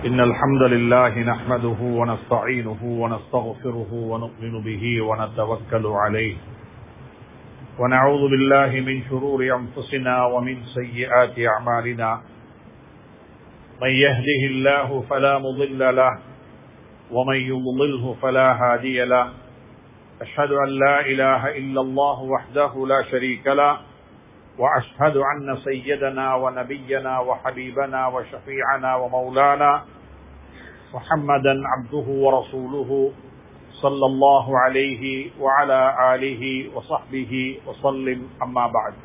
إن الحمد لله نحمده ونستعينه ونستغفره ونؤمن به ونتوكل عليه ونعوذ بالله من شرور أنفسنا ومن سيئات أعمالنا من يهده الله فلا مضل له ومن يضلله فلا هادي له أشهد أن لا إله إلا الله وحده لا شريك له وأشهد أن سيدنا ونبينا وحبيبنا وشفيعنا ومولانا محمدا عبده ورسوله صلى الله عليه وعلى آله وصحبه وسلم أما بعد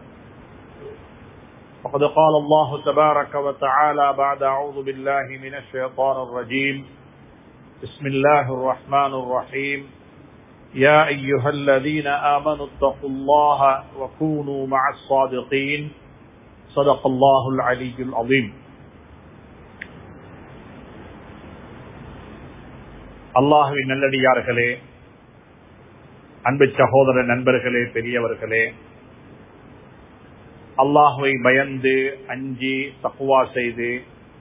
فقد قال الله تبارك وتعالى بعد أعوذ بالله من الشيطان الرجيم بسم الله الرحمن الرحيم يا أيها الذين آمنوا اتقوا الله وكونوا مع الصادقين صدق الله العلي العظيم அல்லாஹுவின் நல்லடியார்களே அன்பு சகோதர நண்பர்களே பெரியவர்களே அல்லாஹுவை பயந்து அஞ்சி தப்புவா செய்து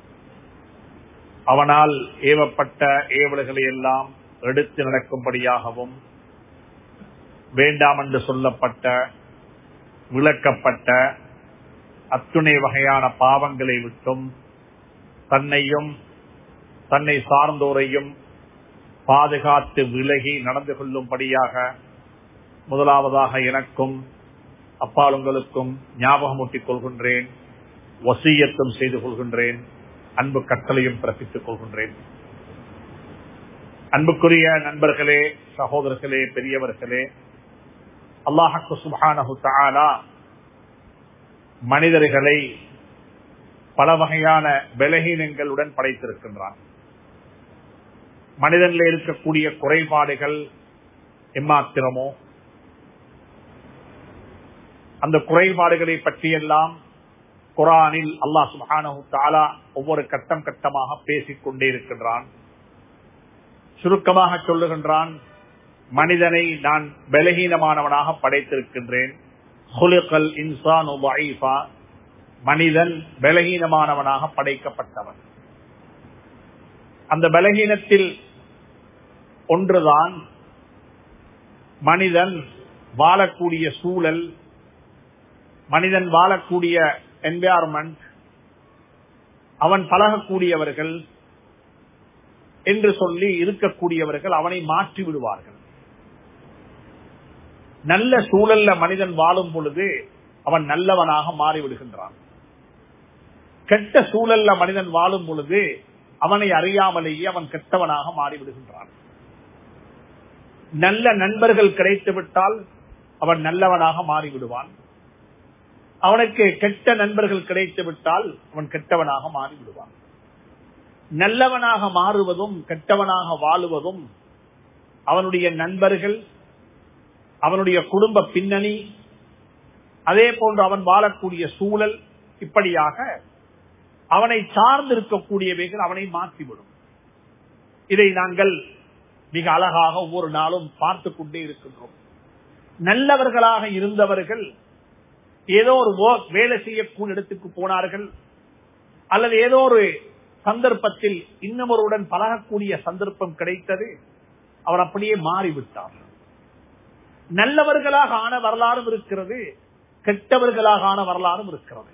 அவனால் ஏவப்பட்ட ஏவல்களை எல்லாம் எடுத்து நடக்கும்படியாகவும் வேண்டாம் என்று சொல்லப்பட்ட விளக்கப்பட்ட அத்துணை வகையான பாவங்களை விட்டும் தன்னையும் தன்னை சார்ந்தோரையும் பாதுகாத்து விலகி நடந்து கொள்ளும்படியாக முதலாவதாக எனக்கும் அப்பாலுங்களுக்கும் ஞாபகமூட்டிக் கொள்கின்றேன் வசீயத்தும் செய்து கொள்கின்றேன் அன்பு கட்டளையும் பிறப்பித்துக் கொள்கின்றேன் அன்புக்குரிய நண்பர்களே சகோதரர்களே பெரியவர்களே அல்லாஹக்கு சுபானு தாலா மனிதர்களை பல வகையான பலகீனங்களுடன் படைத்திருக்கின்றான் மனிதனில் இருக்கக்கூடிய குறைபாடுகள் எம்மாத்திரமோ அந்த குறைபாடுகளை பற்றியெல்லாம் குரானில் அல்லாஹ் சுபானு தாலா ஒவ்வொரு கட்டம் கட்டமாக பேசிக் கொண்டே இருக்கின்றான் சுருக்கமாக சொல்லுகின்றான் மனிதனை நான் பலகீனமானவனாக படைத்திருக்கின்றேன் இன்சான் மனிதன் பலகீனமானவனாக படைக்கப்பட்டவன் அந்த பலகீனத்தில் ஒன்றுதான் மனிதன் வாழக்கூடிய சூழல் மனிதன் வாழக்கூடிய என்வாரன்மெண்ட் அவன் பழகக்கூடியவர்கள் என்று சொல்லி இருக்கக்கூடியவர்கள் அவனை மாற்றி விடுவார்கள் நல்ல சூழல்ல மனிதன் வாழும் பொழுது அவன் நல்லவனாக மாறிவிடுகின்றான் கெட்ட சூழல்ல மனிதன் வாழும் பொழுது அவனை அறியாமலேயே அவன் கெட்டவனாக மாறிவிடுகின்றான் நல்ல நண்பர்கள் கிடைத்து விட்டால் அவன் நல்லவனாக மாறிவிடுவான் அவனுக்கு கெட்ட நண்பர்கள் கிடைத்து விட்டால் அவன் கெட்டவனாக மாறிவிடுவான் நல்லவனாக மாறுவதும் கெட்டவனாக வாழுவதும் அவனுடைய நண்பர்கள் அவனுடைய குடும்ப பின்னணி அதே போன்று அவன் வாழக்கூடிய சூழல் இப்படியாக அவனை சார்ந்து இருக்கக்கூடியவைகள் அவனை மாற்றிவிடும் இதை நாங்கள் மிக அழகாக ஒவ்வொரு நாளும் பார்த்து கொண்டே இருக்கின்றோம் நல்லவர்களாக இருந்தவர்கள் ஏதோ ஒரு வேலை செய்யக்கூடிய இடத்துக்கு போனார்கள் அல்லது ஏதோ ஒரு சந்தர்ப்பத்தில் இன்னொருடன் பழகக்கூடிய சந்தர்ப்பம் கிடைத்தது அவர் அப்படியே மாறிவிட்டார் நல்லவர்களாக ஆன வரலாறும் இருக்கிறது கெட்டவர்களாக ஆன வரலாறும் இருக்கிறது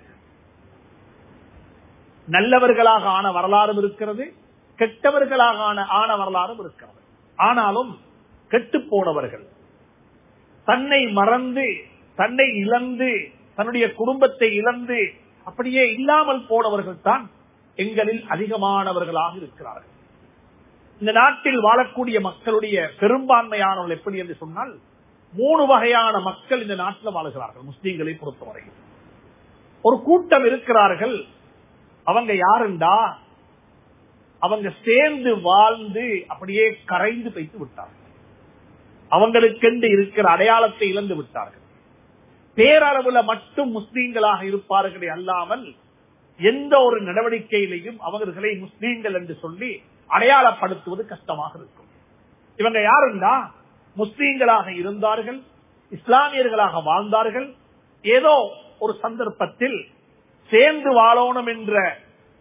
நல்லவர்களாக ஆன வரலாறும் இருக்கிறது கெட்டவர்களாக ஆன வரலாறும் இருக்கிறது ஆனாலும் கெட்டு போனவர்கள் தன்னை மறந்து தன்னை இழந்து தன்னுடைய குடும்பத்தை இழந்து அப்படியே இல்லாமல் போனவர்கள் தான் எங்களில் அதிகமானவர்களாக இருக்கிறார்கள் இந்த நாட்டில் வாழக்கூடிய மக்களுடைய பெரும்பான்மையானவர்கள் எப்படி என்று சொன்னால் மூணு வகையான மக்கள் இந்த நாட்டில் வாழுகிறார்கள் முஸ்லீம்களை பொறுத்தவரை ஒரு கூட்டம் இருக்கிறார்கள் அவங்க யாருண்டா அவங்க சேர்ந்து வாழ்ந்து அப்படியே கரைந்து வைத்து விட்டார்கள் அவங்களுக்கென்று இருக்கிற அடையாளத்தை இழந்து விட்டார்கள் பேரளவுல மட்டும் முஸ்லீம்களாக இருப்பார்களே அல்லாமல் எந்த ஒரு நடவடிக்கையிலையும் அவர்களை முஸ்லீம்கள் என்று சொல்லி அடையாளப்படுத்துவது கஷ்டமாக இருக்கும் இவங்க யாருண்டா முஸ்லீம்களாக இருந்தார்கள் இஸ்லாமியர்களாக வாழ்ந்தார்கள் ஏதோ ஒரு சந்தர்ப்பத்தில் சேர்ந்து வாழணும் என்ற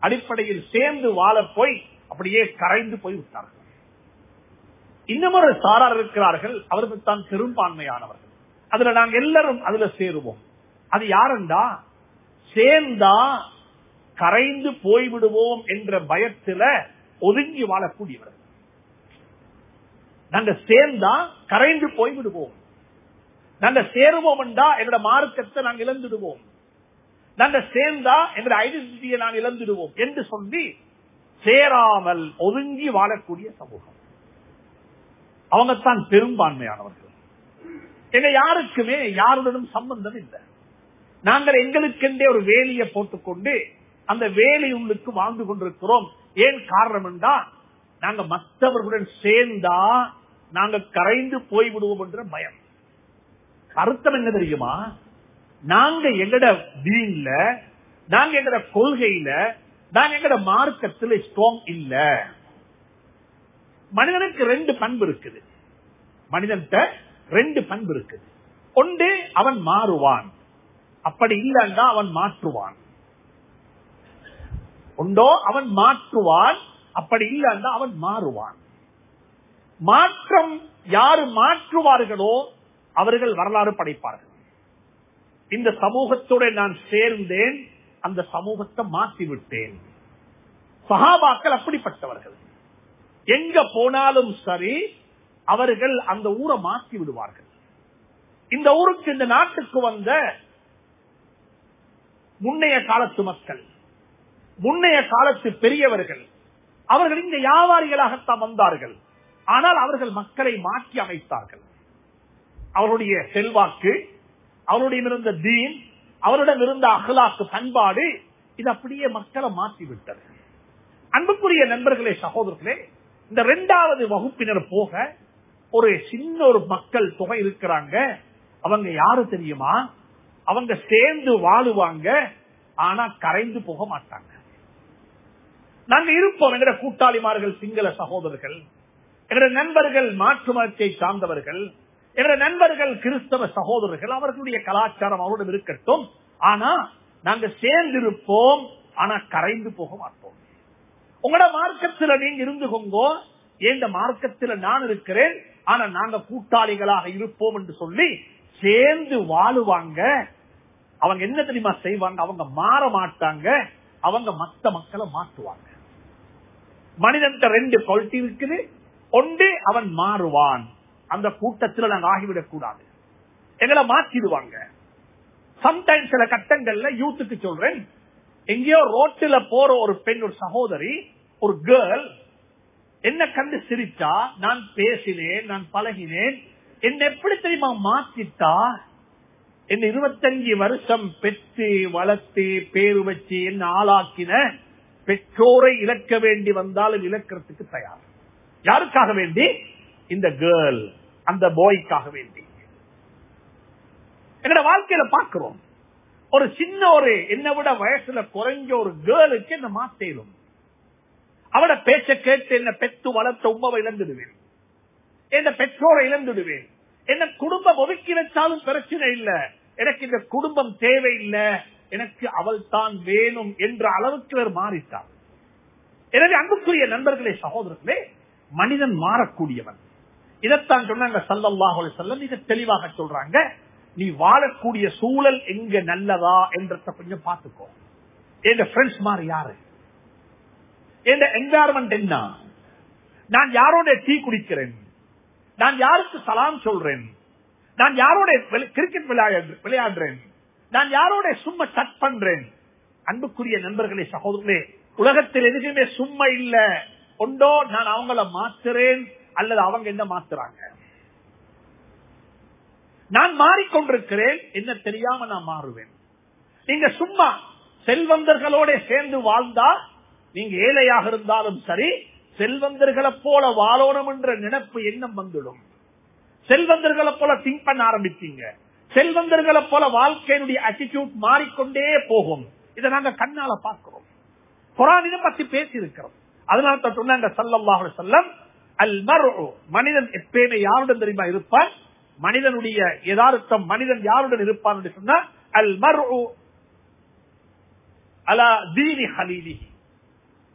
அடிப்படையில் சேர்ந்து வாழ போய் அப்படியே கரைந்து போய் விட்டார்கள் இன்னும் ஒரு சாரார் இருக்கிறார்கள் அவர்கள் தான் பெரும்பான்மையானவர்கள் அதுல நாங்க எல்லாரும் அதுல சேருவோம் அது யாருண்டா சேர்ந்தா கரைந்து போய்விடுவோம் என்ற பயத்துல ஒதுங்கி வாழக்கூடியவர்கள் நாங்க சேர்ந்தா கரைந்து போய்விடுவோம் நாங்க சேருவோம் என்றா எங்களோட மார்க்கத்தை நாங்க இழந்துடுவோம் நாங்க சேர்ந்தா எங்களோட ஐடென்டிட்டியை நான் இழந்துடுவோம் என்று சொல்லி சேராமல் ஒதுங்கி வாழக்கூடிய சமூகம் அவங்க தான் பெரும்பான்மையானவர்கள் எங்க யாருக்குமே யாருடனும் சம்பந்தம் இல்லை நாங்கள் எங்களுக்கென்றே ஒரு வேலியை போட்டுக்கொண்டு அந்த வேலி உள்ளுக்கு வாழ்ந்து கொண்டிருக்கிறோம் ஏன் காரணம் என்றா நாங்க மற்றவர்களுடன் சேர்ந்தா நாங்க கரைந்து போய்விடுவோம் என்ற பயம் அர்த்தம் என்ன தெரியுமா நாங்க எங்கட தீன்ல நாங்க எங்கட கொள்கையில நாங்க எங்கட மார்க்கத்தில் ஸ்ட்ராங் இல்ல மனிதனுக்கு ரெண்டு பண்பு இருக்குது மனிதன்கிட்ட ரெண்டு பண்பு இருக்குது ஒன்று அவன் மாறுவான் அப்படி இல்லைன்னா அவன் மாற்றுவான் உண்டோ அவன் மாற்றுவான் அப்படி இல்லைன்னா அவன் மாறுவான் மாற்றம் யாரு மாற்றுவார்களோ அவர்கள் வரலாறு படைப்பார்கள் இந்த சமூகத்தோட நான் சேர்ந்தேன் அந்த சமூகத்தை மாற்றி விட்டேன் சகாபாக்கள் அப்படிப்பட்டவர்கள் எங்க போனாலும் சரி அவர்கள் அந்த ஊரை மாற்றி விடுவார்கள் இந்த ஊருக்கு இந்த நாட்டுக்கு வந்த முன்னைய காலத்து மக்கள் முன்னைய காலத்து பெரியவர்கள் அவர்கள் இங்க வியாபாரிகளாகத்தான் வந்தார்கள் ஆனால் அவர்கள் மக்களை மாற்றி அமைத்தார்கள் அவருடைய செல்வாக்கு அவருடைய இருந்த தீன் அவரிடம் இருந்த அகலாக்கு பண்பாடு இது அப்படியே மக்களை மாற்றி விட்டது அன்புக்குரிய நண்பர்களே சகோதரர்களே இந்த இரண்டாவது வகுப்பினர் போக ஒரு சின்ன ஒரு மக்கள் தொகை இருக்கிறாங்க அவங்க யாரு தெரியுமா அவங்க சேர்ந்து வாழுவாங்க ஆனா கரைந்து போக மாட்டாங்க நாங்க இருப்போம் எங்கட கூட்டாளிமார்கள் சிங்கள சகோதரர்கள் எங்கட நண்பர்கள் மாற்று மதத்தை சார்ந்தவர்கள் எங்கட நண்பர்கள் கிறிஸ்தவ சகோதரர்கள் அவர்களுடைய கலாச்சாரம் அவருடன் இருக்கட்டும் ஆனா நாங்க சேர்ந்திருப்போம் ஆனா கரைந்து போக மாட்டோம் உங்களோட மார்க்கத்துல நீங்க இருந்து கொங்கோ எந்த மார்க்கத்துல நான் இருக்கிறேன் ஆனா நாங்க கூட்டாளிகளாக இருப்போம் என்று சொல்லி சேர்ந்து வாழுவாங்க அவங்க என்ன தெரியுமா செய்வாங்க அவங்க மாற மாட்டாங்க அவங்க மத்த மக்களை மாற்றுவாங்க மனிதன் ரெண்டு குவாலிட்டி இருக்குது ஒன்று அவன் மாறுவான் அந்த கூட்டத்தில் நாங்க ஆகிவிடக் கூடாது எங்களை மாற்றிடுவாங்க சம்டைம்ஸ் சில கட்டங்கள்ல யூத்துக்கு சொல்றேன் எங்கேயோ ரோட்டில் போற ஒரு பெண் ஒரு சகோதரி ஒரு கேர்ள் என்ன கண்டு சிரிச்சா நான் பேசினேன் நான் பழகினேன் என்ன எப்படி தெரியுமா மாத்திட்டா என்ன இருபத்தஞ்சு வருஷம் பெற்று வளர்த்து பேரு வச்சு என்ன ஆளாக்கின பெற்றோரை இழக்க வேண்டி வந்தாலும் இழக்கிறதுக்கு தயார் யாருக்காக வேண்டி இந்த கேர்ள் அந்த பாய்க்காக வேண்டி எங்கட வாழ்க்கையில பாக்குறோம் ஒரு சின்ன ஒரு என்னை விட வயசுல குறைஞ்ச ஒரு கேர்ளுக்கு என்ன மாத்தேலும் அவட பேச்ச கேட்டு என்ன பெத்து வளர்த்த உமாவை இழந்துடுவேன் என்ன பெற்றோரை இழந்துடுவேன் என்ன குடும்பம் ஒதுக்கி வச்சாலும் பிரச்சனை இல்ல எனக்கு இந்த குடும்பம் தேவையில்லை எனக்கு அவள் தான் வேணும் என்ற அளவுக்கு அவர் மாறிட்டார் எனவே அன்புக்குரிய நண்பர்களே சகோதரர்களே மனிதன் மாறக்கூடியவன் இதைத்தான் சொன்னாங்க சல்லல்லாஹ் செல்லம் இதை தெளிவாக சொல்றாங்க நீ வாழக்கூடிய சூழல் எங்க நல்லதா என்றத கொஞ்சம் பார்த்துக்கோ என் ஃப்ரெண்ட்ஸ் மாதிரி யாரு என் என்வாரன்மெண்ட் என்ன நான் யாரோட டீ குடிக்கிறேன் நான் யாருக்கு சலாம் சொல்றேன் நான் யாரோட கிரிக்கெட் விளையாடுறேன் நான் யாரோட சும்மா டச் பண்றேன் அன்புக்குரிய நண்பர்களே சகோதரர்களே உலகத்தில் எதுவுமே சும்மா இல்ல கொண்டோ நான் அவங்கள மாத்துறேன் அல்லது அவங்க என்ன மாத்துறாங்க நான் மாறிக்கொண்டிருக்கிறேன் என்ன தெரியாம நான் மாறுவேன் நீங்க சும்மா செல்வந்தர்களோட சேர்ந்து வாழ்ந்தா நீங்க ஏழையாக இருந்தாலும் சரி செல்வந்தர்களை போல வாழணும் என்ற நினைப்பு எண்ணம் வந்துடும் செல்வந்தர்களை போல திங்க் பண்ண ஆரம்பிச்சீங்க செல்வந்தர்களை போல வாழ்க்கையினுடைய அட்டிடியூட் மாறிக்கொண்டே போகும் இதை நாங்க கண்ணால பார்க்கிறோம் குரானினை பத்தி பேசி இருக்கிறோம் அதனால தான் சொன்னாங்க சல்லல்லாஹு செல்லம் அல் மரு மனிதன் எப்பயுமே யாருடன் தெரியுமா இருப்பான் மனிதனுடைய யதார்த்தம் மனிதன் யாருடன் இருப்பான் என்று சொன்னா அல் மரு அலா தீனி ஹலீலி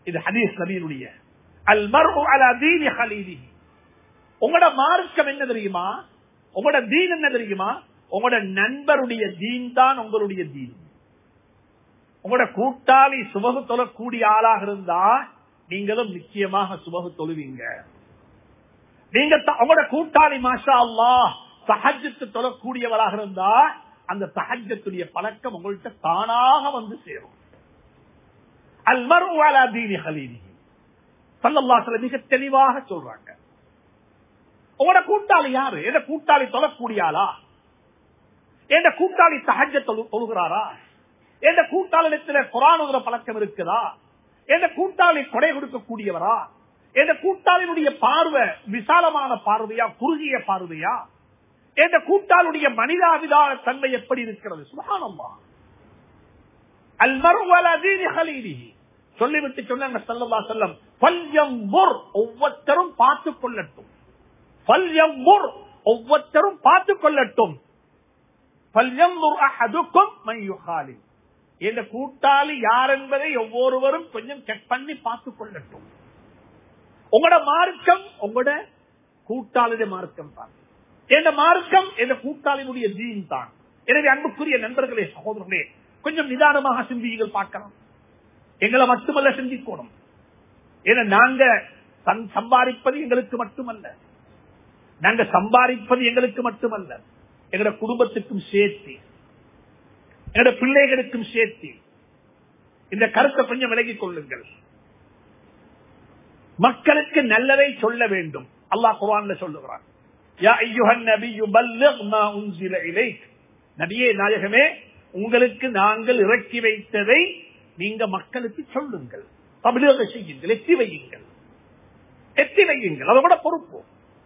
இது ஹதீஸ் நபியினுடைய அல் மர்உ அலா தீனி ஹலீலிஹி உங்களோட மார்க்கம் என்ன தெரியுமா உங்களோட தீன் என்ன தெரியுமா உங்களோட நண்பருடைய தீன் தான் உங்களுடைய தீன் உங்களோட கூட்டாளி சுபகு தொழக்கூடிய ஆளாக இருந்தா நீங்களும் நிச்சயமாக சுபகு தொழுவீங்க நீங்க த- உங்களோட கூட்டாளி மாஷா அல்லாஹ் தஹஜ்ஜத்து தொழக்கூடியவராக இருந்தா அந்த தஹஜ்ஜத்துடைய பழக்கம் உங்கள்கிட்ட தானாக வந்து சேரும் அல் மர்உ அலா தீனி ஹலீலிஹி ஸல்லல்லாஹு அலைஹி வஸல்லம் மிக தெளிவாக சொல்றாங்க உங்களோட கூட்டாளி யாரு என்ன கூட்டாளி தொழக்கூடிய ஆளா என்ற கூட்டாளி தஹஜ தொழுகிறாரா என்ற கூட்டாளிடத்துல குரானுகிற பழக்கம் இருக்குதா என்ற கூட்டாளி கொடை கொடுக்கக்கூடியவரா என்ற கூட்டாளினுடைய பார்வை விசாலமான பார்வையா குறுகிய பார்வையா என்ற கூட்டாளுடைய மனிதாபிதான தன்மை எப்படி இருக்கிறது சுகானம்மா சொல்லிவிட்டு சொன்னாங்க சல்லல்லா செல்லம் பல்யம்புர் ஒவ்வொருத்தரும் பார்த்துக் கொள்ளட்டும் பல்யம்புர் ஒவ்வொருத்தரும் பார்த்துக் கொள்ளட்டும் பல்யம்புர் அஹதுக்கும் மையுகாலி இந்த கூட்டாளி யார் என்பதை ஒவ்வொருவரும் கொஞ்சம் செக் பண்ணி பார்த்துக் கொள்ளட்டும் உங்களோட மார்க்கம் உங்களோட கூட்டாளியுடைய மார்க்கம் தான் எந்த மார்க்கம் எந்த கூட்டாளினுடைய தீன் தான் எனவே அன்புக்குரிய நண்பர்களே சகோதரர்களே கொஞ்சம் நிதானமாக சிந்திகள் பார்க்கலாம் எங்களை மட்டுமல்ல சிந்திக்கணும் ஏன்னா நாங்க சம்- சம்பாதிப்பது எங்களுக்கு மட்டுமல்ல நாங்க சம்பாதிப்பது எங்களுக்கு மட்டுமல்ல எங்களோட குடும்பத்துக்கும் சேர்த்து எங்களோட பிள்ளைகளுக்கும் சேர்த்து இந்த கருத்தை கொஞ்சம் விலகிக் கொள்ளுங்கள் மக்களுக்கு நல்லதை சொல்ல வேண்டும் அல்லாஹ் குர்ஆன்ல சொல்லுகிறான் யா அய்யுஹன் நபியு பல்லிக் மா உன்சில இலைக் நபியே நாயகமே உங்களுக்கு நாங்கள் இறக்கி வைத்ததை நீங்க மக்களுக்கு சொல்லுங்கள் தமிழக செய்யுங்கள் எத்தி வையுங்கள் எத்தி வையுங்கள் அதோட பொறுப்பு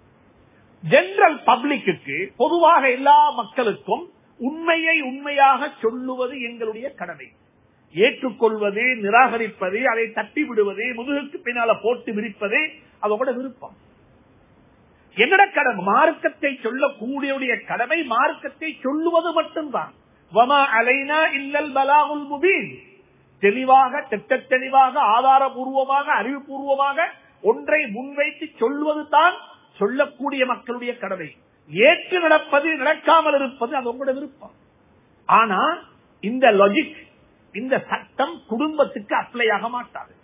ஜெனரல் பப்ளிக்கு பொதுவாக எல்லா மக்களுக்கும் உண்மையை உண்மையாக சொல்லுவது எங்களுடைய கடமை ஏற்றுக்கொள்வது நிராகரிப்பது அதை தட்டி விடுவது முதுகுக்கு பின்னால போட்டு விரிப்பது அதோட விருப்பம் என்னோட கடமை மார்க்கத்தை சொல்லக்கூடியவுடைய கடமை மார்க்கத்தை சொல்லுவது மட்டும்தான் வமா அலைனா இல்லல் பலாகுல் முபீன் தெளிவாக திட்ட தெளிவாக ஆதாரபூர்வமாக அறிவுபூர்வமாக ஒன்றை முன்வைத்து சொல்வது தான் சொல்லக்கூடிய மக்களுடைய கடமை ஏற்று நடப்பது நடக்காமல் இருப்பது அது உங்களோட விருப்பம் ஆனா இந்த லாஜிக் இந்த சட்டம் குடும்பத்துக்கு அப்ளை ஆக மாட்டாது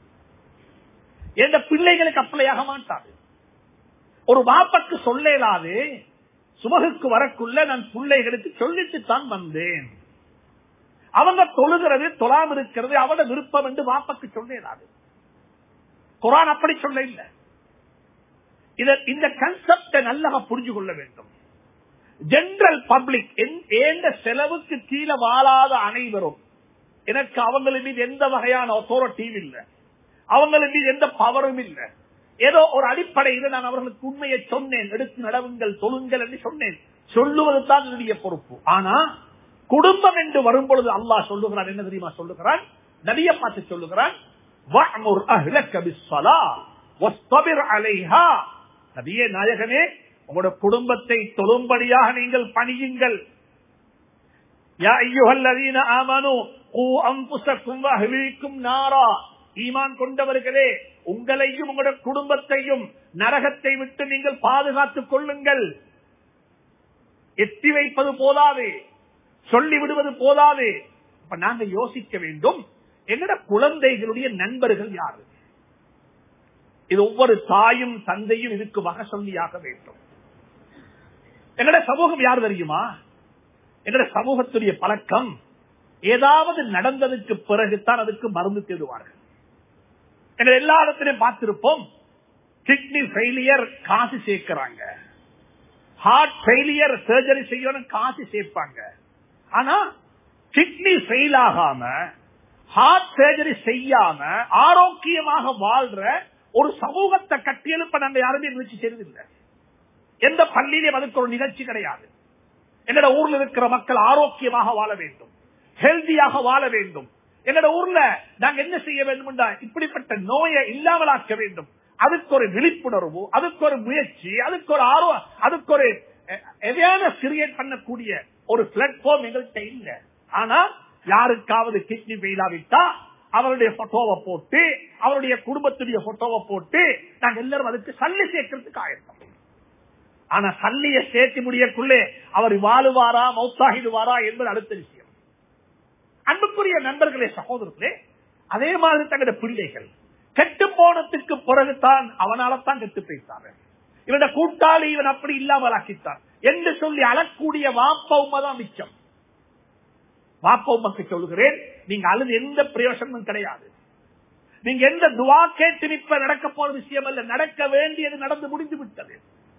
எந்த பிள்ளைகளுக்கு அப்ளை ஆக மாட்டாது ஒரு பாப்பக்கு சொல்லலாது சுமகுக்கு வரக்குள்ள நான் பிள்ளைகளுக்கு சொல்லிட்டு தான் வந்தேன் அவங்க தொழுகிறது தொழாம இருக்கிறது அவட விருப்பம் என்று வாப்பக்கு சொல்லலாது குரான் அப்படி சொல்ல இல்லை இத- இந்த கன்செப்ட நல்லா புரிஞ்சு கொள்ள வேண்டும் ஜெனரல் பப்ளிக் எந்த செலவுக்கு கீழே வாழாத அனைவரும் எனக்கு அவங்களின் மீது எந்த வகையான அத்தாரிட்டியும் இல்லை அவங்களின் மீது எந்த பவரும் இல்லை ஏதோ ஒரு அடிப்படையில் நான் அவர்களுக்கு உண்மையை சொன்னேன் எடுத்து நடவுங்கள் தொழுங்கள் என்று சொன்னேன் சொல்லுவது தான் என்னுடைய பொறுப்பு ஆனா குடும்பம் என்று வரும்பொழுது அல்லாஹ் சொல்லுகிறான் என்ன தெரியுமா சொல்லுகிறான் நபிய பார்த்து சொல்லுகிறான் வஅமுர் அஹ்லக பிஸ்ஸலா வஸ்தபிர் அலைஹா நபியே நாயகனே உங்களோட குடும்பத்தை தொழும்படியாக நீங்கள் பணியுங்கள் யா ஐயுஹல்லதீன ஆமனு கூ அன்புசக்கும் வஹ்லீக்கும் நாரா ஈமான் கொண்டவர்களே உங்களையும் உங்களோட குடும்பத்தையும் நரகத்தை விட்டு நீங்கள் பாதுகாத்துக் கொள்ளுங்கள் எட்டி வைப்பது போதாது சொல்லி விடுவது போதாது அப்ப நாங்க யோசிக்க வேண்டும் எங்கட குழந்தைகளுடைய நண்பர்கள் யாரு இது ஒவ்வொரு தாயும் தந்தையும் இதுக்கு வகை சொல்லியாக வேண்டும் எங்கட சமூகம் யார் தெரியுமா எங்கட சமூகத்துடைய பழக்கம் ஏதாவது நடந்ததுக்கு பிறகுதான் அதுக்கு மருந்து தேடுவார்கள் எங்க எல்லா இடத்திலையும் பார்த்திருப்போம் கிட்னி ஃபெயிலியர் காசு சேர்க்கிறாங்க ஹார்ட் ஃபெயிலியர் சர்ஜரி செய்யணும் காசு சேர்ப்பாங்க ஆனா கிட்னி ஃபெயில் ஆகாம ஹார்ட் சர்ஜரி செய்யாம ஆரோக்கியமாக வாழ்ற ஒரு சமூகத்தை கட்டியெழுப்ப நாங்க யாருமே முயற்சி செய்வதில்லை எந்த பள்ளியிலும் அதுக்கு ஒரு நிகழ்ச்சி கிடையாது எங்கட ஊர்ல இருக்கிற மக்கள் ஆரோக்கியமாக வாழ வேண்டும் ஹெல்தியாக வாழ வேண்டும் எங்கட ஊர்ல நாங்க என்ன செய்ய வேண்டும் என்றா இப்படிப்பட்ட நோயை இல்லாமலாக்க வேண்டும் அதுக்கு ஒரு விழிப்புணர்வு அதுக்கு ஒரு முயற்சி அதுக்கு ஒரு ஆர்வம் அதுக்கு ஒரு அவேர்னஸ் கிரியேட் பண்ணக்கூடிய ஒரு பிளாட்ஃபார்ம் எங்கள்கிட்ட இல்ல ஆனா யாருக்காவது கிட்னி ஃபெயிலாவிட்டா அவருடைய போட்டோவை போட்டு அவருடைய குடும்பத்துடைய போட்டோவை போட்டு நாங்க எல்லாரும் அதுக்கு சல்லி சேர்க்கறதுக்கு ஆயத்தம் ஆனா சல்லிய சேர்த்து முடியக்குள்ளே அவர் வாழுவாரா மௌத்தாகிடுவாரா என்பது அடுத்த விஷயம் அன்புக்குரிய நண்பர்களே சகோதரர்களே அதே மாதிரி தங்களுடைய பிள்ளைகள் கெட்டு போனதுக்கு பிறகுதான் அவனால தான் கெட்டு போயிட்டாரு இவன கூட்டாளி இவன் அப்படி இல்லாமல் ஆக்கித்தான் என்று சொல்லி அழக்கூடிய வாப்ப உண்மைதான் மிச்சம் வாப்ப உமக்கு சொல்லுகிறேன் நீங்க அழுது எந்த பிரயோசனமும் கிடையாது நீங்க எந்த துவா கேட்டு நிற்ப நடக்க போற விஷயம் அல்ல நடக்க வேண்டியது நடந்து முடிந்து விட்டது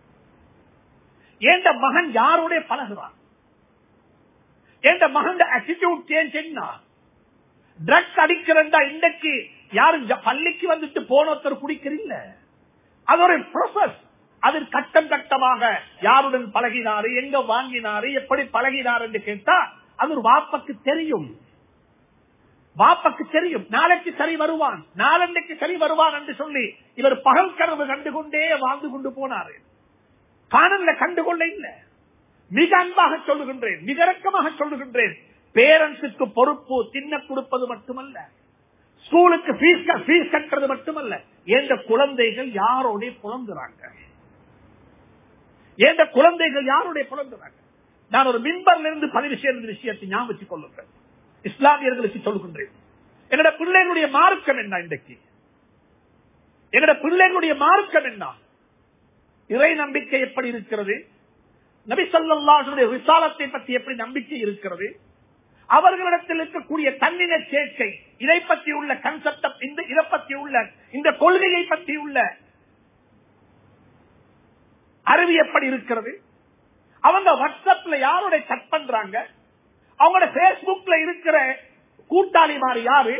எந்த மகன் யாரோட பழகுறான் எந்த மகன் அட்டிடியூட் சேஞ்ச் என்ன ட்ரக்ஸ் அடிக்கிறா இன்னைக்கு யாரும் ஜ- பள்ளிக்கு வந்துட்டு போன ஒருத்தர் குடிக்கிறீங்க அது ஒரு ப்ரோசஸ் அது கட்டம் கட்டமாக யாருடன் பழகினாரு எங்க வாங்கினாரு எப்படி பழகினார் என்று கேட்டா அது ஒரு வாப்பக்கு தெரியும் வாப்பக்கு தெரியும் நாளைக்கு சரி வருவான் நாளன்னைக்கு சரி வருவான் என்று சொல்லி இவர் பகல் கனவு கண்டுகொண்டே வாழ்ந்து கொண்டு போனாரு காணல கண்டுகொள்ள இல்ல மிக அன்பாக சொல்லுகின்றேன் மிக இறக்கமாக சொல்லுகின்றேன் பேரண்ட்ஸுக்கு பொறுப்பு தின்ன கொடுப்பது மட்டுமல்ல ஸ்கூலுக்கு ஃபீஸ் ஃபீஸ் கட்டுறது மட்டுமல்ல எந்த குழந்தைகள் யாரோட புலந்துறாங்க எந்த குழந்தைகள் யாருடைய புலந்துறாங்க நான் ஒரு மின்பர்ல இருந்து பதிவு செய்த விஷயத்தை ஞாபகம் வச்சுக் கொள்ளுங்கள் இஸ்லாமியர்களுக்கு சொல்லுகின்றேன் என்னோட பிள்ளைகளுடைய மார்க்கம் என்ன இன்றைக்கு என்னோட பிள்ளைகளுடைய மார்க்கம் என்ன இறை நம்பிக்கை எப்படி இருக்கிறது நபி ஸல்லல்லாஹு விசாலத்தை பற்றி எப்படி நம்பிக்கை இருக்கிறது அவர்களிடத்தில் இருக்கக்கூடிய தன்னின சேர்க்கை இதை பற்றி உள்ள கன்செப்ட் இந்த இதை பற்றி உள்ள இந்த கொள்கையை பற்றி உள்ள அறிவு எப்படி இருக்கிறது அவங்க வாட்ஸ்அப்ல யாரோட சட் பண்றாங்க அவங்களோட பேஸ்புக்ல இருக்கிற கூட்டாளி மாதிரி யாரு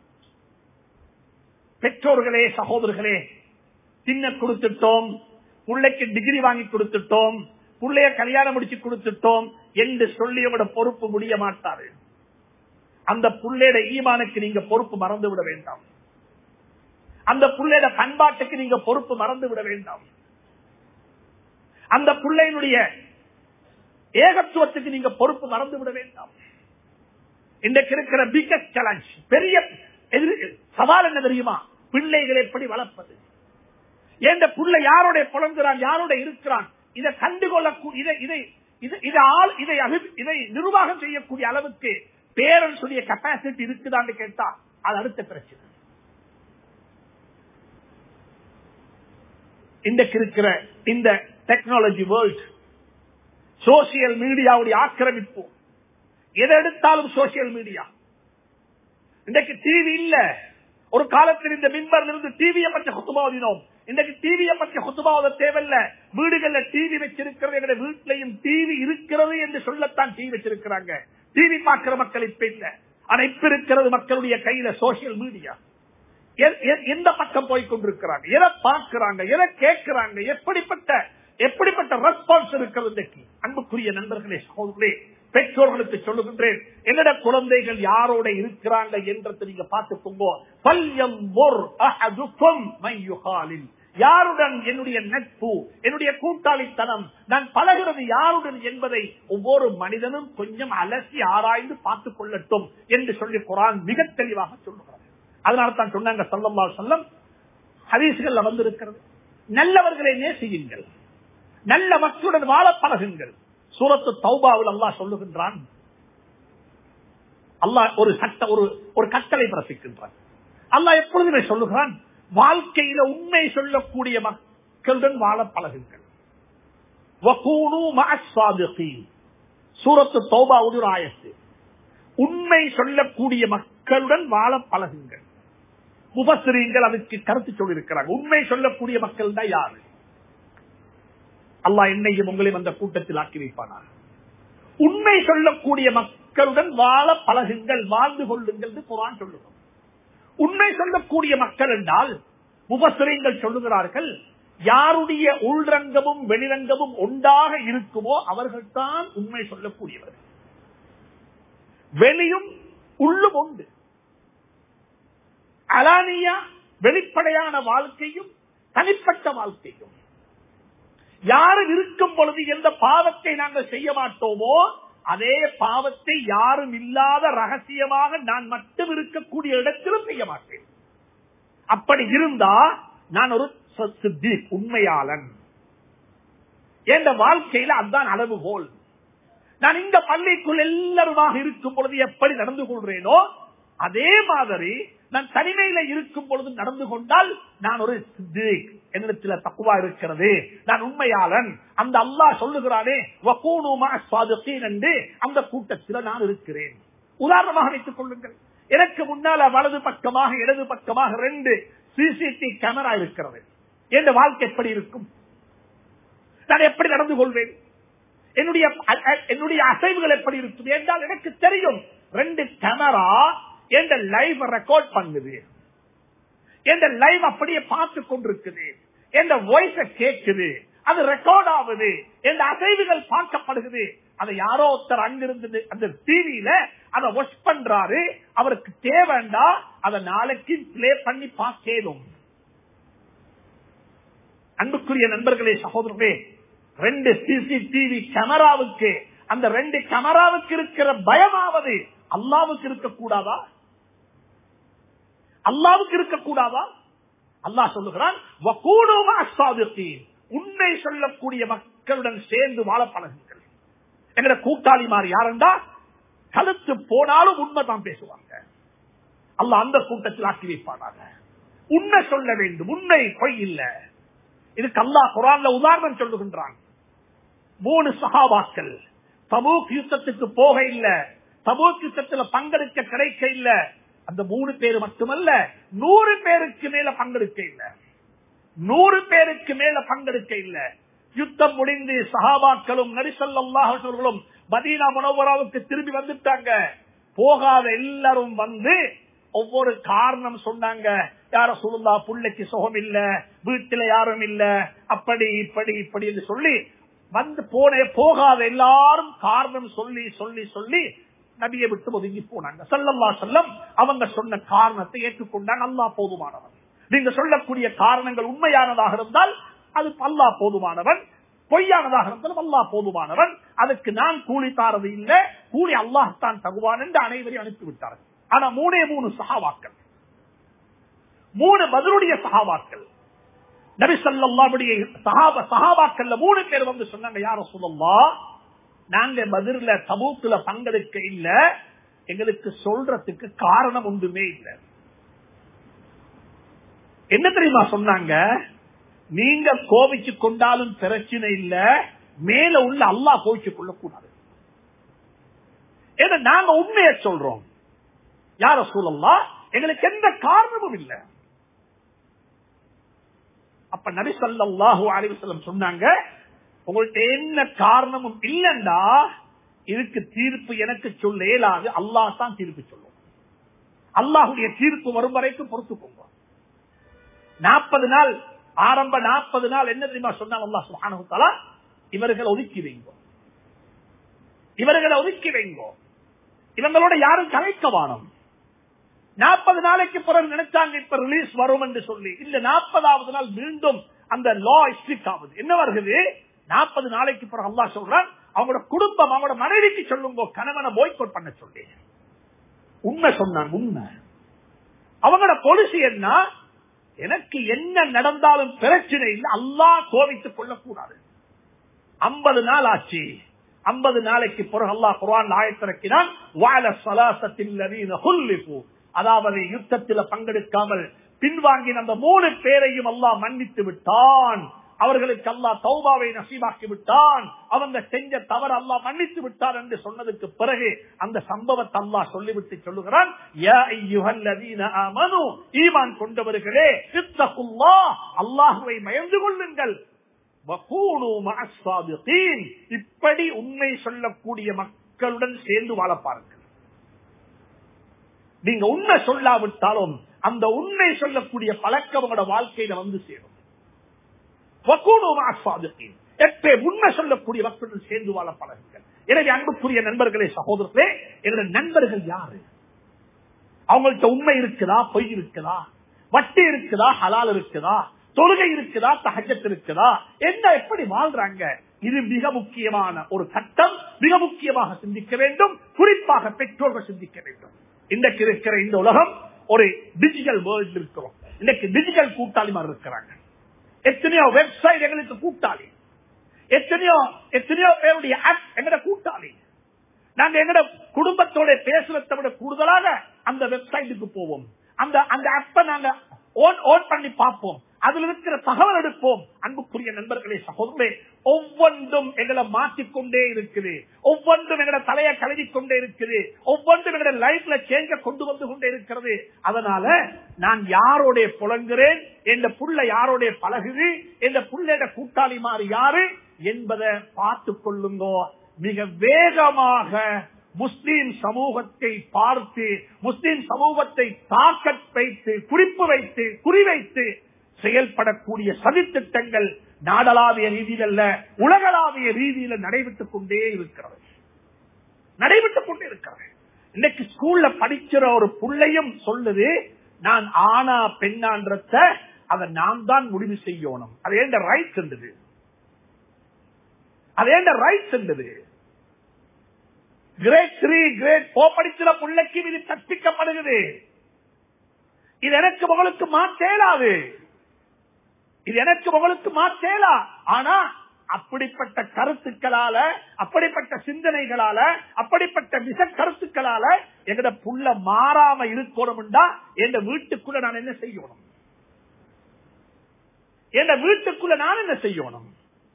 பெற்றோர்களே சகோதரர்களே தின்ன கொடுத்துட்டோம் பிள்ளைக்கு டிகிரி வாங்கி கொடுத்துட்டோம் பிள்ளைய கல்யாணம் முடிச்சு கொடுத்துட்டோம் என்று சொல்லி உங்களோட பொறுப்பு முடிய மாட்டாரு அந்த புள்ளையோட ஈமானுக்கு நீங்க பொறுப்பு மறந்து விட வேண்டாம் அந்த புள்ளையோட பண்பாட்டுக்கு நீங்க பொறுப்பு மறந்து விட வேண்டாம் அந்த பிள்ளையினுடைய ஏகத்துவத்துக்கு நீங்க பொறுப்பு மறந்து விட வேண்டாம் இன்றைக்கு இருக்கிற பிகஸ்ட் சேலஞ்ச் பெரிய எதிர்- சவால் என்ன தெரியுமா பிள்ளைகளை எப்படி வளர்ப்பது என்ற புள்ள யாரோட புலங்குறான் யாரோட இருக்கிறான் இதை கண்டுகொள்ள இதை இதை இது- இது ஆள் இதை அபி- இதை நிர்வாகம் செய்யக்கூடிய அளவுக்கு பேரண்ட்ஸ் உடைய கெப்பாசிட்டி இருக்குதான்னு கேட்டா அது அடுத்த பிரச்சனை இன்றைக்கு இருக்கிற இந்த டெக்னாலஜி வேர்ல்ட் சோசியல் மீடியாவுடைய ஆக்கிரமிப்பு எதை எடுத்தாலும் சோசியல் மீடியா இன்றைக்கு டிவி இல்ல ஒரு காலத்தில் இந்த மின்பர்ல இருந்து டிவியை பற்றி குத்துபாவதினோம் இன்றைக்கு டிவியை பற்றி குத்துபாவத தேவையில்ல வீடுகள்ல டிவி வச்சிருக்கிறது எங்களுடைய வீட்டிலையும் டிவி இருக்கிறது என்று சொல்லத்தான் டிவி வச்சிருக்கிறாங்க டிவி பார்க்கிற மக்கள் இப்ப இல்ல ஆனா இப்ப இருக்கிறது மக்களுடைய கையில சோசியல் மீடியா எ- எ- எந்த பக்கம் போய் கொண்டிருக்கிறாங்க எதை பார்க்கிறாங்க எதை கேட்கிறாங்க எப்படிப்பட்ட எப்படிப்பட்ட ரெஸ்பான்ஸ் இருக்கிறது இன்றைக்கு அன்புக்குரிய நண்பர்களே சகோதரர்களே பெற்றோர்களுக்கு சொல்லுகின்றேன் என்னோட குழந்தைகள் யாரோட இருக்கிறாங்க என்றதை நீங்க பார்த்துக்கோங்க பல்யம்பொர் அஹதுக்கும் மையுகாலில் யாருடன் என்னுடைய நட்பு என்னுடைய கூட்டாளித்தனம் நான் பழகிறது யாருடன் என்பதை ஒவ்வொரு மனிதனும் கொஞ்சம் அலசி ஆராய்ந்து பார்த்துக் கொள்ளட்டும் என்று சொல்லி குரான் மிக தெளிவாக சொல்லுகிறார் அதனால தான் சொன்னாங்க சல்லல்லா சொல்லம் ஹதீசுகள்ல வந்திருக்கிறது நல்லவர்களை நேசியுங்கள் நல்ல மக்களுடன் வாழ பழகுங்கள் சூரத்து தௌபாவில் அல்லாஹ் சொல்லுகின்றான் அல்லாஹ் ஒரு சட்ட ஒரு ஒரு கட்டளை பிறப்பிக்கின்றான் அல்லாஹ் எப்பொழுதுமே சொல்லுகிறான் வாழ்க்கையில உண்மை சொல்லக்கூடிய மக்களுடன் வாழ பழகுங்கள் வகூனு மஅஸ் சாதிகீன். சூரத்து தௌபா ஒரு ஆயத்து உண்மை சொல்லக்கூடிய மக்களுடன் வாழ பழகுங்கள் முபஸ்ரீங்கள் அதுக்கு கருத்து சொல்லியிருக்கிறாங்க உண்மை சொல்லக்கூடிய மக்கள் தான் யாரு அல்லாஹ் என்னையும் உங்களையும் அந்த கூட்டத்தில் ஆக்கி வைப்பானார் உண்மை சொல்லக்கூடிய மக்களுடன் வாழ பழகுங்கள் வாழ்ந்து கொள்ளுங்கள் என்று குரான் சொல்லுவோம் உண்மை சொல்லக்கூடிய மக்கள் என்றால் முபஸ்ரீங்கள் சொல்லுகிறார்கள் யாருடைய உள்ரங்கமும் வெளிரங்கமும் ஒன்றாக இருக்குமோ அவர்கள்தான் உண்மை சொல்லக்கூடியவர்கள் வெளியும் உள்ளும் உண்டு அலானியா வெளிப்படையான வாழ்க்கையும் தனிப்பட்ட வாழ்க்கையும் யாரும் இருக்கும் பொழுது எந்த பாவத்தை நாங்கள் செய்ய மாட்டோமோ அதே பாவத்தை யாரும் இல்லாத ரகசியமாக நான் மட்டும் இருக்கக்கூடிய இடத்திலும் செய்ய மாட்டேன் அப்படி இருந்தா நான் ஒரு சித்திக் உண்மையாளன் என்ற வாழ்க்கையில அதுதான் அளவுகோல் நான் இந்த பள்ளிக்குள் எல்லாருமாக இருக்கும் பொழுது எப்படி நடந்து கொள்றேனோ அதே மாதிரி நான் தனிமையில இருக்கும் பொழுது நடந்து கொண்டால் நான் ஒரு சித்திக் என்னிடத்துல தக்குவா இருக்கிறது நான் உண்மையாளன் அந்த அல்லாஹ் சொல்லுகிறானே வக்கூனுமா சாதுகீன் என்று அந்த கூட்டத்தில் நான் இருக்கிறேன் உதாரணமாக வைத்துக் கொள்ளுங்கள் எனக்கு முன்னால வலது பக்கமாக இடது பக்கமாக ரெண்டு சிசிடிவி கேமரா இருக்கிறது என் வாழ்க்கை எப்படி இருக்கும் நான் எப்படி நடந்து கொள்வேன் என்னுடைய என்னுடைய அசைவுகள் எப்படி இருக்கும் என்றால் எனக்கு தெரியும் ரெண்டு கேமரா என் லைவ் ரெக்கார்ட் பண்ணுது என் லைவ் அப்படியே பார்த்து கொண்டிருக்குது என் வாய்ஸ கேட்குது அது ரெக்கார்ட் ஆகுது என் அசைவுகள் பார்க்கப்படுகிறது அதை யாரோ ஒருத்தர் அங்கிருந்து அந்த டிவியில அதை வாட்ச் பண்றாரு அவருக்கு தேவைண்டா அதை நாளைக்கு பிளே பண்ணி பார்க்கலும் அன்புக்குரிய நண்பர்களே சகோதரர்களே ரெண்டு சிசிடிவி கேமராவுக்கு அந்த ரெண்டு கேமராவுக்கு இருக்கிற பயமாவது அல்லாவுக்கு இருக்கக்கூடாதா அல்லாவுக்கு இருக்கக்கூடாதா அல்லாஹ் சொல்லுகிறான் உண்மை சொல்லக்கூடிய மக்களுடன் சேர்ந்து வாழ பழகுங்கள் எங்கட கூட்டாளி மாதிரி யாருண்டா கழுத்து போனாலும் உண்மைதான் பேசுவாங்க அல்ல அந்த கூட்டத்தில் ஆக்கி வைப்பானாங்க உண்மை சொல்ல வேண்டும் உண்மை பொய் இல்ல இதுக்கு அல்லாஹ் குரான்ல உதாரணம் சொல்லுகின்றான் மூணு சகாபாக்கள் தபூக் யுத்தத்துக்கு போக இல்ல தபூக் யுத்தத்தில் பங்கெடுக்க கிடைக்க இல்ல அந்த மூணு பேர் மட்டுமல்ல நூறு பேருக்கு மேல பங்கெடுக்க இல்ல நூறு பேருக்கு மேல பங்கெடுக்க இல்ல யுத்தம் முடிந்து சகாபாக்களும் நரிசல்லாஹர்களும் மதீனா மனோபராவுக்கு திரும்பி வந்துட்டாங்க போகாத எல்லாரும் வந்து ஒவ்வொரு காரணம் சொன்னாங்க யார சொல்லுந்தா புள்ளைக்கு சுகம் இல்ல வீட்டுல யாரும் இல்ல அப்படி இப்படி இப்படி என்று சொல்லி வந்து போன போகாத எல்லாரும் காரணம் சொல்லி சொல்லி சொல்லி நபியை விட்டு ஒதுங்கி போனாங்க சல்லல்லா செல்லம் அவங்க சொன்ன காரணத்தை ஏற்றுக்கொண்டாங்க அல்லா போதுமானவன் நீங்க சொல்லக்கூடிய காரணங்கள் உண்மையானதாக இருந்தால் அது அல்லா போதுமானவன் பொய்யானதாக இருந்தாலும் அல்லா போதுமானவன் அதுக்கு நான் கூலி தாரது இல்லை கூலி அல்லாஹத்தான் தகுவான் என்று அனைவரையும் அனுப்பிவிட்டார்கள் ஆனா மூணே மூணு சகாவாக்கள் மூணு பதிலுடைய சகாவாக்கள் நபி சொல்லாவுடைய சகாபாக்கள்ல மூணு பேர் வந்து சொன்னாங்க யார சொல்லா நாங்க பதில சமூகத்துல பங்கெடுக்க இல்ல எங்களுக்கு சொல்றதுக்கு காரணம் ஒன்றுமே இல்லை என்ன தெரியுமா சொன்னாங்க நீங்க கோபிச்சு கொண்டாலும் பிரச்சனை இல்ல மேல உள்ள அல்லா கோவிச்சு கொள்ளக்கூடாது ஏன்னா நாங்க உண்மையை சொல்றோம் யார சொல்லலாம் எங்களுக்கு எந்த காரணமும் இல்லை அப்ப நபி சொல்லாஹு அலிவசலம் சொன்னாங்க உங்கள்ட்ட என்ன காரணமும் இல்லைண்டா இதுக்கு தீர்ப்பு எனக்கு சொல்ல இயலாது அல்லாஹ் தான் தீர்ப்பு சொல்லும் அல்லாஹுடைய தீர்ப்பு வரும் வரைக்கும் பொறுத்துக்கோங்க நாற்பது நாள் ஆரம்ப நாற்பது நாள் என்ன தெரியுமா சொன்னாங்க அல்லாஹ் சுஹானு இவர்களை ஒதுக்கி வைங்கோ இவர்களை ஒதுக்கி வைங்கோ இவங்களோட யாரும் கலைக்க வானம் நாற்பது நாளைக்கு பிறகு நினைச்சாங்க இப்ப ரிலீஸ் வரும் என்று சொல்லி இல்ல நாற்பதாவது நாள் மீண்டும் அந்த லா ஸ்ட்ரிக் ஆகுது என்ன வருகிறது நாற்பது நாளைக்கு பிறகு அல்லா சொல்றான் அவங்களோட குடும்பம் அவங்களோட மனைவிக்கு சொல்லுங்க கணவனை போய்கோட் பண்ண சொல்லி உண்மை சொன்னாங்க உண்மை அவங்களோட பொலிசி என்ன எனக்கு என்ன நடந்தாலும் பிரச்சனை இல்லை அல்லா கோவித்துக் கொள்ளக்கூடாது ஐம்பது நாள் ஆச்சு ஐம்பது நாளைக்கு பிறகு அல்லா குரான் ஆயத்திறக்கினான் வாழ சலாசத்தில் அதாவது யுத்தத்தில் பங்கெடுக்காமல் பின்வாங்கின அந்த மூணு பேரையும் அல்லாஹ் மன்னித்து விட்டான் அவர்களுக்கு அல்லாஹ் தௌபாவை நசீபாக்கி விட்டான் அவங்க செஞ்ச தவறு அல்லாஹ் மன்னித்து விட்டார் என்று சொன்னதுக்கு பிறகு அந்த சம்பவத்தை அல்லாஹ் சொல்லிவிட்டு சொல்லுகிறான் ஈமான் கொண்டவர்களே அல்லாஹுவை மயந்து கொள்ளுங்கள் இப்படி உண்மை சொல்லக்கூடிய மக்களுடன் சேர்ந்து வாழ பாருங்கள் நீங்க உண்மை சொல்லாவிட்டாலும் அந்த உண்மை சொல்லக்கூடிய பழக்கம் உங்களோட வாழ்க்கையில வந்து சேரும் எப்பே உண்மை சொல்லக்கூடிய மக்களுடன் சேர்ந்து வாழ பழகுங்கள் எனவே அன்புக்குரிய நண்பர்களே சகோதரர்களே என்னோட நண்பர்கள் யாரு அவங்கள்ட்ட உண்மை இருக்குதா பொய் இருக்குதா வட்டி இருக்குதா ஹலால் இருக்குதா தொழுகை இருக்குதா தகஜத் இருக்குதா என்ன எப்படி வாழ்றாங்க இது மிக முக்கியமான ஒரு சட்டம் மிக முக்கியமாக சிந்திக்க வேண்டும் குறிப்பாக பெற்றோர்கள் சிந்திக்க வேண்டும் இன்றைக்கு இருக்கிற இந்த உலகம் ஒரு டிஜிட்டல் வேர்ல்ட் இருக்கிறோம் இன்னைக்கு டிஜிட்டல் கூட்டாளி மாதிரி இருக்கிறாங்க எத்தனையோ வெப்சைட் எங்களுக்கு கூட்டாளி எத்தனையோ எத்தனையோ பேருடைய ஆப் எங்கட கூட்டாளி நாங்க எங்கட குடும்பத்தோட பேசுறதை விட கூடுதலாக அந்த வெப்சைட்டுக்கு போவோம் அந்த அந்த ஆப்பை நாங்க ஓன் ஓன் பண்ணி பார்ப்போம் அதுல இருக்கிற தகவல் எடுப்போம் அன்புக்குரிய நண்பர்களே சகோதரே ஒவ்வொன்றும் எங்களை மாற்றிக்கொண்டே இருக்குது ஒவ்வொன்றும் எங்கட தலையை கழுவி கொண்டே இருக்குது ஒவ்வொன்றும் எங்கட லைஃப்ல சேஞ்ச கொண்டு வந்து கொண்டே இருக்கிறது அதனால நான் யாரோட புலங்குறேன் எந்த புள்ள யாரோட பழகுது எந்த புள்ளையோட கூட்டாளி மாறி யாரு என்பதை பார்த்து கொள்ளுங்கோ மிக வேகமாக முஸ்லீம் சமூகத்தை பார்த்து முஸ்லீம் சமூகத்தை தாக்கத் வைத்து குறிப்பு வைத்து குறிவைத்து செயல்படக்கூடிய சதித்திட்டங்கள் நாடளாவிய ரீதியில் அல்ல உலகளாவிய ரீதியில நடைபெற்றுக் கொண்டே இருக்கிறது நடைபெற்றுக் கொண்டே இருக்கிறது இன்னைக்கு ஸ்கூல்ல படிக்கிற ஒரு புள்ளையும் சொல்லுது நான் ஆனா பெண்ணான்றத அதை நான் தான் முடிவு செய்யணும் அது ஏண்ட ரைட்ஸ் இருந்தது அது ஏண்ட ரைட்ஸ் இருந்தது கிரேட் த்ரீ கிரேட் போர் படிக்கிற பிள்ளைக்கு இது கற்பிக்கப்படுகிறது இது எனக்கு மகளுக்கு மாற்றேலாது இது எனக்கு மகளுக்கு மாற்றேலா ஆனா அப்படிப்பட்ட கருத்துக்களால அப்படிப்பட்ட சிந்தனைகளால அப்படிப்பட்ட மிக கருத்துக்களால எங்கட புள்ள மாறாம இருக்கணும்டா எந்த வீட்டுக்குள்ள நான் என்ன செய்யணும் எந்த வீட்டுக்குள்ள நான் என்ன செய்யணும்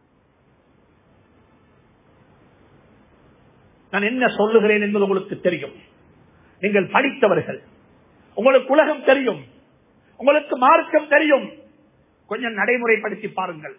நான் என்ன சொல்லுகிறேன் என்பது உங்களுக்கு தெரியும் நீங்கள் படித்தவர்கள் உங்களுக்கு உலகம் தெரியும் உங்களுக்கு மார்க்கம் தெரியும் கொஞ்சம் நடைமுறைப்படுத்தி பாருங்கள்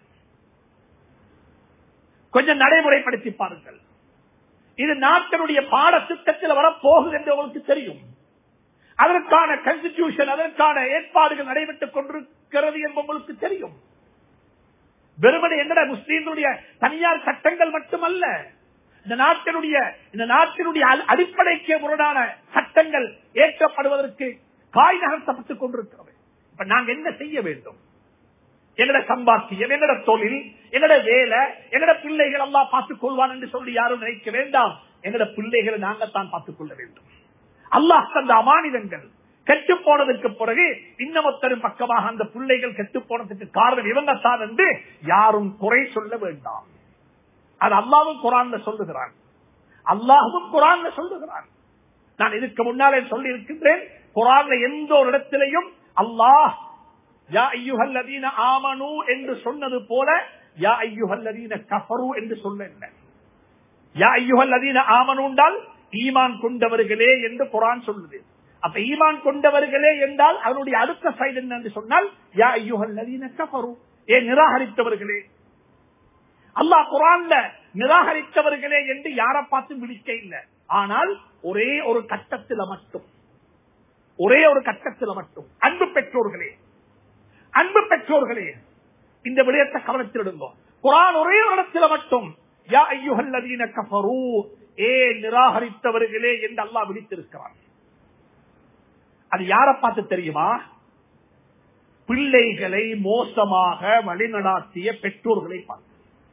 கொஞ்சம் நடைமுறைப்படுத்தி பாருங்கள் இது நாட்டினுடைய பாடத்திட்டத்தில் வரப்போகுது என்று உங்களுக்கு தெரியும் அதற்கான கன்ஸ்டிடியூஷன் அதற்கான ஏற்பாடுகள் நடைபெற்றுக் கொண்டிருக்கிறது என்று உங்களுக்கு தெரியும் வெறுமனை எங்கட முஸ்லீம்களுடைய தனியார் சட்டங்கள் மட்டுமல்ல இந்த நாட்டினுடைய இந்த நாட்டினுடைய அடிப்படைக்கு முரணான சட்டங்கள் ஏற்றப்படுவதற்கு காய் நகர்த்தப்பட்டுக் கொண்டிருக்கிறது இப்ப நாங்க என்ன செய்ய வேண்டும் எங்கட சம்பாத்தியம் எங்கட தொழில் எங்கட வேலை எங்கட பிள்ளைகள் எல்லாம் பார்த்துக் கொள்வான் என்று சொல்லி யாரும் நினைக்க வேண்டாம் எங்கட பிள்ளைகளை நாங்கத்தான் பார்த்துக் கொள்ள வேண்டும் அல்லாஹ் தந்த அமானிதங்கள் கெட்டு போனதற்கு பிறகு இன்னமொத்தரும் பக்கமாக அந்த பிள்ளைகள் கெட்டு போனதுக்கு காரணம் இவங்க தான் என்று யாரும் குறை சொல்ல வேண்டாம் அது அல்லாவும் குரான்ல சொல்லுகிறான் அல்லாஹும் குரான்ல சொல்லுகிறான் நான் இதுக்கு முன்னாலே சொல்லி இருக்கின்றேன் குரான்ல எந்த ஒரு இடத்திலையும் அல்லாஹ் யா ஐயுஹல்லதீன ஆமனு என்று சொன்னது போல யா ஐயுஹல்லதீன கஃபரு என்று சொல்ல இல்லை யா ஐயுஹல்லதீன ஆமனு என்றால் ஈமான் கொண்டவர்களே என்று குரான் சொல்லுது அப்ப ஈமான் கொண்டவர்களே என்றால் அதனுடைய அடுத்த சைடு என்ன என்று சொன்னால் யா ஐயுஹல்லதீன கஃபரு ஏ நிராகரித்தவர்களே அல்லாஹ் குரான்ல நிராகரித்தவர்களே என்று யாரை பார்த்து விழிக்க இல்லை ஆனால் ஒரே ஒரு கட்டத்தில் மட்டும் ஒரே ஒரு கட்டத்தில் மட்டும் அன்பு பெற்றோர்களே அன்பு பெற்றோர்களே இந்த விடயத்தை கவனத்திலிடுங்க குரான் ஒரே ஒரு இடத்துல மட்டும் யா ஐயுஹல்லதீன கஃபரு ஏ நிராகரித்தவர்களே என்று அல்லாஹ் விழித்திருக்கிறான் அது யாரை பார்த்து தெரியுமா பிள்ளைகளை மோசமாக வழிநடாத்திய பெற்றோர்களை பார்த்து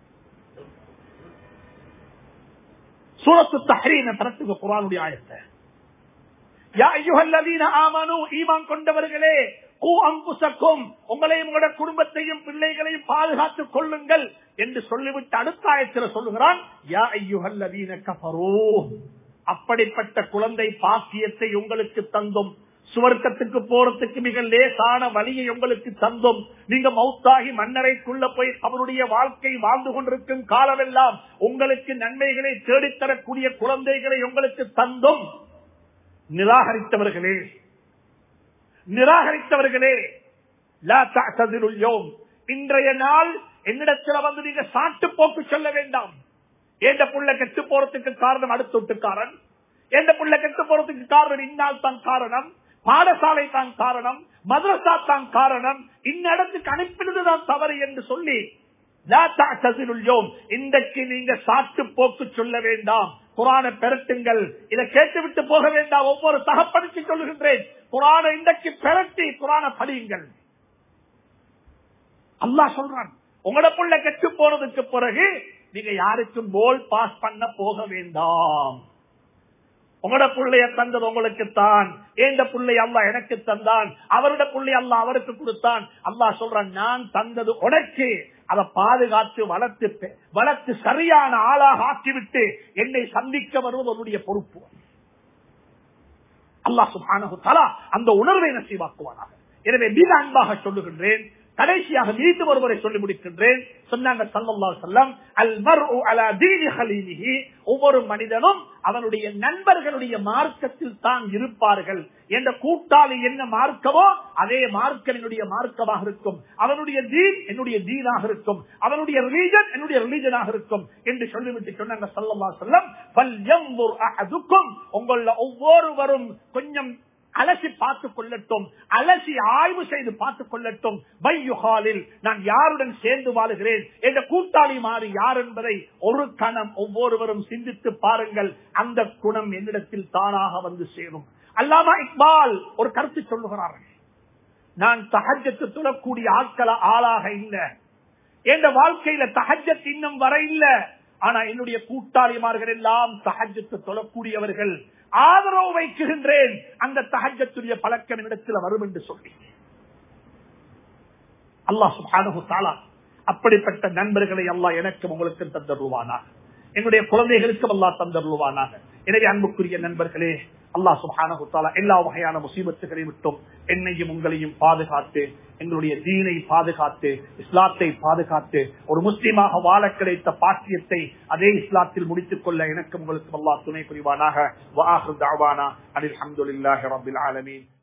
சூரத்து தஹரீன தரத்துக்கு குரானுடைய ஆயத்தை யா ஐயுஹல்லதீன ஆமனு ஈமான் கொண்டவர்களே கூ அங்குசக்கும் உங்களையும் உங்களோட குடும்பத்தையும் பிள்ளைகளையும் பாதுகாத்துக் கொள்ளுங்கள் என்று சொல்லிவிட்டு அடுத்த ஆயத்தில் சொல்லுகிறான் யா ஐயுஹல்லதீன கஃபரூ அப்படிப்பட்ட குழந்தை பாக்கியத்தை உங்களுக்கு தந்தும் சுவர்க்கத்துக்கு போறதுக்கு மிக லேசான வழியை உங்களுக்கு தந்தும் நீங்க மௌத்தாகி மன்னரைக்குள்ள போய் அவருடைய வாழ்க்கை வாழ்ந்து கொண்டிருக்கும் காலமெல்லாம் உங்களுக்கு நன்மைகளை தேடித்தரக்கூடிய குழந்தைகளை உங்களுக்கு தந்தும் நிராகரித்தவர்களே நிராகரித்தவர்களே லா தஅ்ததிருல் யௌம். இன்றைய நாள் என்னிடத்தில் வந்து நீங்க சாட்டு போக்கு சொல்ல வேண்டாம் எந்த புள்ள கெட்டு போறதுக்கு காரணம் அடுத்தொட்டுக்காரன் எந்த புள்ள கெட்டு போறதுக்கு காரணம் இன்னால் தான் காரணம் பாடசாலை தான் காரணம் மதரசா தான் காரணம் இந்நடத்துக்கு அனுப்பினதுதான் தவறு என்று சொல்லி லா தஅ்ததிருல் யௌம். இன்றைக்கு நீங்க சாட்டு போக்கு சொல்ல வேண்டாம் குரான பெரட்டுங்கள் இதை கேட்டுவிட்டு போக வேண்டாம் ஒவ்வொரு தகப்படுத்தி சொல்லுகின்றேன் குரான இன்றைக்கு பெரட்டி குரான படியுங்கள் அல்லாஹ் சொல்றான் உங்களோட புள்ள கெட்டு போனதுக்கு பிறகு நீங்க யாருக்கும் போல் பாஸ் பண்ண போக வேண்டாம் உங்களோட புள்ளைய தந்தது உங்களுக்கு தான் ஏந்த புள்ளை அல்லா எனக்கு தந்தான் அவரோட புள்ளை அல்லா அவருக்கு கொடுத்தான் அல்லாஹ் சொல்றான் நான் தந்தது உனக்கு அதை பாதுகாத்து வளர்த்து வளர்த்து சரியான ஆளாக ஆக்கிவிட்டு என்னை சந்திக்க வருவது உன்னுடைய பொறுப்பு அல்லாஹ் சுபானு தலா அந்த உணர்வை நசீவாக்குவானாக எனவே மிக அன்பாக சொல்லுகின்றேன் கடைசியாக மீண்டும் ஒருவரை சொல்லி முடிக்கின்றேன் சொன்னாங்க சல்லல்லா செல்லம் அல் மர்ஹி ஒவ்வொரு மனிதனும் அவனுடைய நண்பர்களுடைய மார்க்கத்தில் தான் இருப்பார்கள் என்ற கூட்டாளி என்ன மார்க்கமோ அதே மார்க்கம் என்னுடைய மார்க்கமாக இருக்கும் அவனுடைய தீன் என்னுடைய தீனாக இருக்கும் அவனுடைய ரிலீஜன் என்னுடைய ரிலீஜனாக இருக்கும் என்று சொல்லிவிட்டு சொன்னாங்க சல்லல்லா செல்லம் உங்கள ஒவ்வொருவரும் கொஞ்சம் அலசி பார்த்துக் கொள்ளட்டும் அலசி ஆய்வு செய்து பார்த்துக் கொள்ளட்டும் பையுகாலில் நான் யாருடன் சேர்ந்து வாழுகிறேன் என்ற கூட்டாளி மாறி யார் என்பதை ஒரு கணம் ஒவ்வொருவரும் சிந்தித்து பாருங்கள் அந்த குணம் என்னிடத்தில் தானாக வந்து சேரும் அல்லாமா இக்பால் ஒரு கருத்து சொல்லுகிறார்கள் நான் தகஜத்து தொழக்கூடிய ஆட்கள ஆளாக இல்லை என்ற வாழ்க்கையில தகஜத் இன்னும் வர இல்லை ஆனா என்னுடைய கூட்டாளிமார்கள் எல்லாம் தகஜத்து தொழக்கூடியவர்கள் ஆதரவு வைக்குகின்றேன் அந்த தகஜத்துடைய பழக்கம் என்னிடத்தில் வரும் என்று சொல்லி அல்லாஹ் சுபானு தாலா அப்படிப்பட்ட நண்பர்களை அல்லாஹ் எனக்கும் உங்களுக்கும் தந்தருவானாக என்னுடைய குழந்தைகளுக்கும் அல்லாஹ் தந்தருவானாக எனவே அன்புக்குரிய நண்பர்களே அல்லாஹ் சுபானு தாலா எல்லா வகையான முசீபத்துகளை விட்டும் என்னையும் உங்களையும் பாதுகாத்து எங்களுடைய தீனை பாதுகாத்து இஸ்லாத்தை பாதுகாத்து ஒரு முஸ்லீமாக வாழ கிடைத்த பாக்கியத்தை அதே இஸ்லாத்தில் முடித்துக் கொள்ள எனக்கு உங்களுக்கு அல்லாஹ் துணை புரிவானாக வாஹு தாவானா அனில் அஹமதுல்லாஹி ரபில் ஆலமீன்